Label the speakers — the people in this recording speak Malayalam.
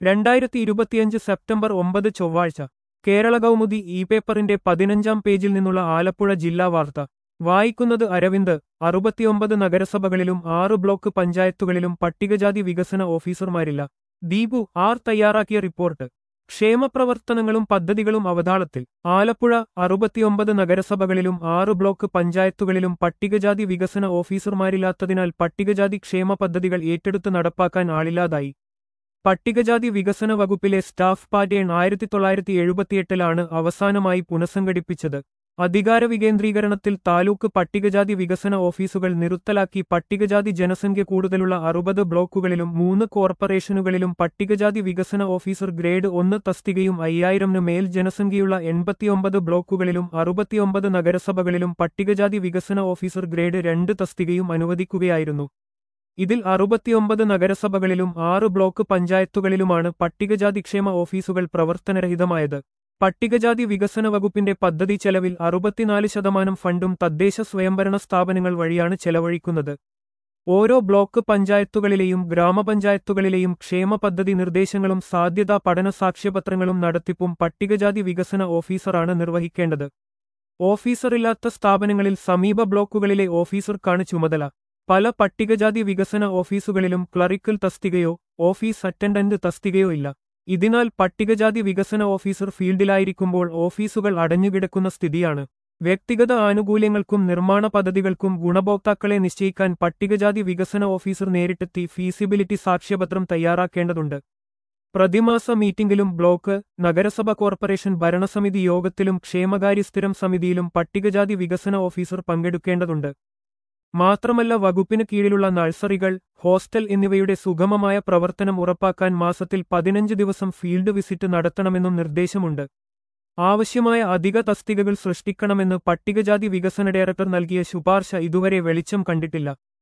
Speaker 1: രണ്ടായിരത്തി ഇരുപത്തിയഞ്ച് സെപ്റ്റംബർ ഒമ്പത് ചൊവ്വാഴ്ച കേരള കൗമുദി ഇ പേപ്പറിന്റെ പതിനഞ്ചാം പേജിൽ നിന്നുള്ള ആലപ്പുഴ ജില്ലാ വാർത്ത വായിക്കുന്നത് അരവിന്ദ് അറുപത്തിയൊമ്പത് നഗരസഭകളിലും ആറ് ബ്ലോക്ക് പഞ്ചായത്തുകളിലും പട്ടികജാതി വികസന ഓഫീസർമാരില്ല ദീപു ആർ തയ്യാറാക്കിയ റിപ്പോർട്ട് ക്ഷേമപ്രവർത്തനങ്ങളും പദ്ധതികളും അവതാളത്തിൽ ആലപ്പുഴ അറുപത്തിയൊമ്പത് നഗരസഭകളിലും ആറ് ബ്ലോക്ക് പഞ്ചായത്തുകളിലും പട്ടികജാതി വികസന ഓഫീസർമാരില്ലാത്തതിനാൽ പട്ടികജാതി ക്ഷേമ പദ്ധതികൾ ഏറ്റെടുത്ത് നടപ്പാക്കാൻ ആളില്ലാതായി പട്ടികജാതി വികസന വകുപ്പിലെ സ്റ്റാഫ് പാറ്റേൺ ആയിരത്തി തൊള്ളായിരത്തി എഴുപത്തിയെട്ടിലാണ് അവസാനമായി പുനഃസംഘടിപ്പിച്ചത് അധികാര വികേന്ദ്രീകരണത്തിൽ താലൂക്ക് പട്ടികജാതി വികസന ഓഫീസുകൾ നിറുത്തലാക്കി പട്ടികജാതി ജനസംഖ്യ കൂടുതലുള്ള അറുപത് ബ്ലോക്കുകളിലും മൂന്ന് കോർപ്പറേഷനുകളിലും പട്ടികജാതി വികസന ഓഫീസർ ഗ്രേഡ് ഒന്ന് തസ്തികയും അയ്യായിരംന് മേൽ ജനസംഖ്യയുള്ള എൺപത്തിയൊമ്പത് ബ്ലോക്കുകളിലും അറുപത്തിയൊമ്പത് നഗരസഭകളിലും പട്ടികജാതി വികസന ഓഫീസർ ഗ്രേഡ് രണ്ട് തസ്തികയും അനുവദിക്കുകയായിരുന്നു ഇതിൽ അറുപത്തിയൊമ്പത് നഗരസഭകളിലും ആറ് ബ്ലോക്ക് പഞ്ചായത്തുകളിലുമാണ് പട്ടികജാതി ക്ഷേമ ഓഫീസുകൾ പ്രവർത്തനരഹിതമായത് പട്ടികജാതി വികസന വകുപ്പിന്റെ പദ്ധതി ചെലവിൽ അറുപത്തിനാല് ശതമാനം ഫണ്ടും തദ്ദേശ സ്വയംഭരണ സ്ഥാപനങ്ങൾ വഴിയാണ് ചെലവഴിക്കുന്നത് ഓരോ ബ്ലോക്ക് പഞ്ചായത്തുകളിലെയും ഗ്രാമപഞ്ചായത്തുകളിലെയും ക്ഷേമ പദ്ധതി നിർദ്ദേശങ്ങളും സാധ്യതാ പഠന സാക്ഷ്യപത്രങ്ങളും നടത്തിപ്പും പട്ടികജാതി വികസന ഓഫീസറാണ് നിർവഹിക്കേണ്ടത് ഓഫീസറില്ലാത്ത സ്ഥാപനങ്ങളിൽ സമീപ ബ്ലോക്കുകളിലെ ഓഫീസർക്കാണ് ചുമതല പല പട്ടികജാതി വികസന ഓഫീസുകളിലും ക്ലറിക്കൽ തസ്തികയോ ഓഫീസ് അറ്റൻഡന്റ് തസ്തികയോ ഇല്ല ഇതിനാൽ പട്ടികജാതി വികസന ഓഫീസർ ഫീൽഡിലായിരിക്കുമ്പോൾ ഓഫീസുകൾ അടഞ്ഞുകിടക്കുന്ന സ്ഥിതിയാണ് വ്യക്തിഗത ആനുകൂല്യങ്ങൾക്കും നിർമ്മാണ പദ്ധതികൾക്കും ഗുണഭോക്താക്കളെ നിശ്ചയിക്കാൻ പട്ടികജാതി വികസന ഓഫീസർ നേരിട്ടെത്തി ഫീസിബിലിറ്റി സാക്ഷ്യപത്രം തയ്യാറാക്കേണ്ടതുണ്ട് പ്രതിമാസ മീറ്റിംഗിലും ബ്ലോക്ക് നഗരസഭ കോർപ്പറേഷൻ ഭരണസമിതി യോഗത്തിലും ക്ഷേമകാര്യ സ്ഥിരം സമിതിയിലും പട്ടികജാതി വികസന ഓഫീസർ പങ്കെടുക്കേണ്ടതുണ്ട് മാത്രമല്ല വകുപ്പിന് കീഴിലുള്ള നഴ്സറികൾ ഹോസ്റ്റൽ എന്നിവയുടെ സുഗമമായ പ്രവർത്തനം ഉറപ്പാക്കാൻ മാസത്തിൽ പതിനഞ്ച് ദിവസം ഫീൽഡ് വിസിറ്റ് നടത്തണമെന്നും നിർദ്ദേശമുണ്ട് ആവശ്യമായ അധിക തസ്തികകൾ സൃഷ്ടിക്കണമെന്ന് പട്ടികജാതി വികസന ഡയറക്ടർ നൽകിയ ശുപാർശ ഇതുവരെ വെളിച്ചം കണ്ടിട്ടില്ല